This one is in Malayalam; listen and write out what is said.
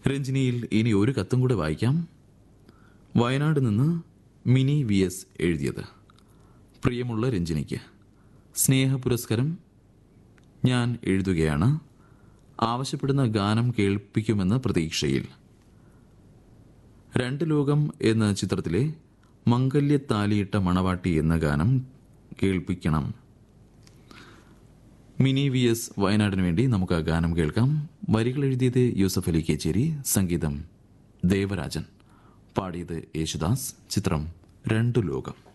രഞ്ജിനിയിൽ ഇനി ഒരു കത്തും കൂടെ വായിക്കാം വയനാട് നിന്ന് മിനി വി എസ് എഴുതിയത് പ്രിയമുള്ള രഞ്ജിനിക്ക് സ്നേഹ പുരസ്കാരം ഞാൻ എഴുതുകയാണ് ആവശ്യപ്പെടുന്ന ഗാനം കേൾപ്പിക്കുമെന്ന പ്രതീക്ഷയിൽ രണ്ട് ലോകം എന്ന ചിത്രത്തിലെ മംഗല്യത്താലിയിട്ട മണവാട്ടി എന്ന ഗാനം കേൾപ്പിക്കണം മിനി വി എസ് വയനാടിന് വേണ്ടി നമുക്ക് ആ ഗാനം കേൾക്കാം വരികൾ എഴുതിയത് യൂസഫ് അലി കേച്ചേരി സംഗീതം ദേവരാജൻ പാടിയത് യേശുദാസ് ചിത്രം രണ്ടു ലോകം